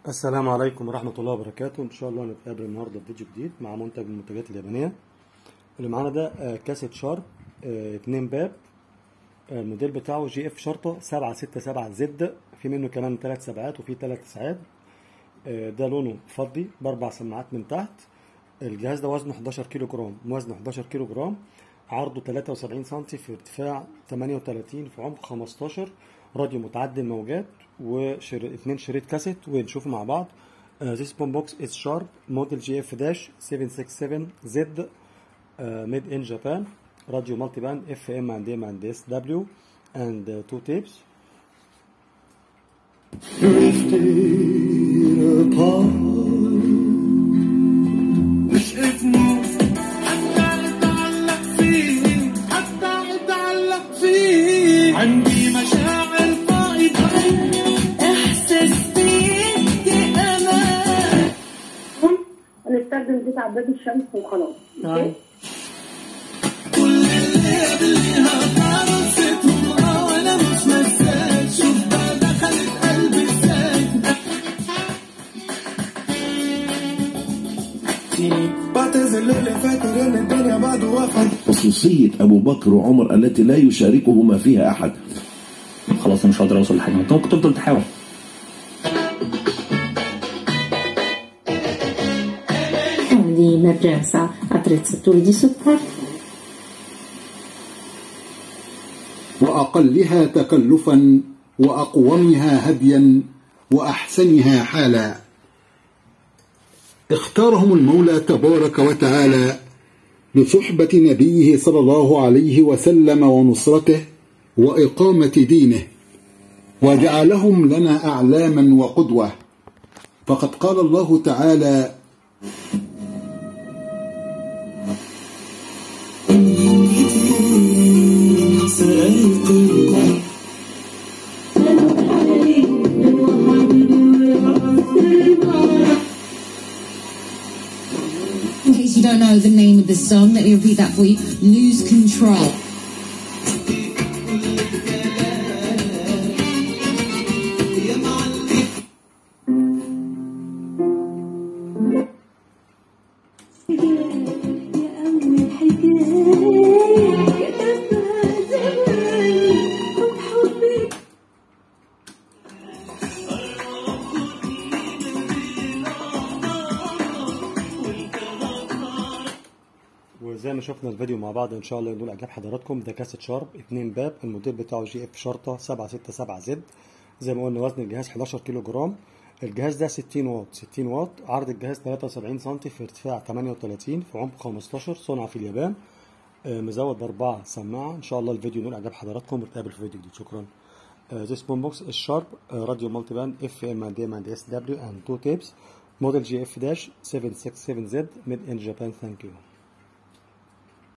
السلام عليكم ورحمة الله وبركاته إن شاء الله نتقابل النهاردة في فيديو جديد مع منتج من المنتجات اليابانية اللي معانا ده آه، كاسيت شارب آه، اتنين باب آه، الموديل بتاعه جي اف شرطة سبعة ستة سبعة زد في منه كمان تلات سبعات وفي تلات تسعات آه، ده لونه فضي بأربع سماعات من تحت الجهاز ده وزنه 11 كيلو جرام وزنه 11 كيلو جرام عرضه 73 سم في ارتفاع 38 في عمق 15 راديو متعدد الموجات واثنين شريط كاسيت ونشوفه مع بعض uh, this boom box is sharp model GF-767Z uh, made in Japan radio multiband FM and M and SW and uh, two tapes مش اسمه حتى اتعلق فيه حتى اتعلق فيه عندي مشاعر فائضة احساس بيك امان هنستخدم زيت عباد الشمس وخلاص نعم. كل اللي قبلها فرصتهم اه وانا مش نساك شوف بقى دخلت قلبي ازاي بعتذر للي فاكر ان الدنيا بعد وفر خصوصية أبو بكر وعمر التي لا يشاركهما فيها أحد خلاص انا مش هقدر اوصل لحاجه انت ممكن تفضل تحاول di emergenza attrezzature di supporto واقلها تكلفا واقومها هديا واحسنها حالا اختارهم المولى تبارك وتعالى لصحبه نبيه صلى الله عليه وسلم ونصرته واقامه دينه وجعلهم لنا اعلاما وقدوه فقد قال الله تعالى In case you don't know the name of the song, let me repeat that for you. Lose control. أول حكاية كتبها زمان حب حبك وزي ما شفنا الفيديو مع بعض ان شاء الله ينول اعجاب حضراتكم ده كاسيت شارب اتنين باب الموديل بتاعه جي اف شرطه 767 زد زي ما قلنا وزن الجهاز 11 كيلو جرام الجهاز ده 60 واط 60 واط عرض الجهاز 73 سم في ارتفاع 38 في عمق 15 صنع في اليابان آه، مزود باربعه سماعه ان شاء الله الفيديو ينول اعجاب حضراتكم ونتقابل في فيديو جديد شكرا Uh, this boombox is sharp, uh, radio multiband FM and M and SW and two tapes. Model GF-767Z made in Japan. Thank you.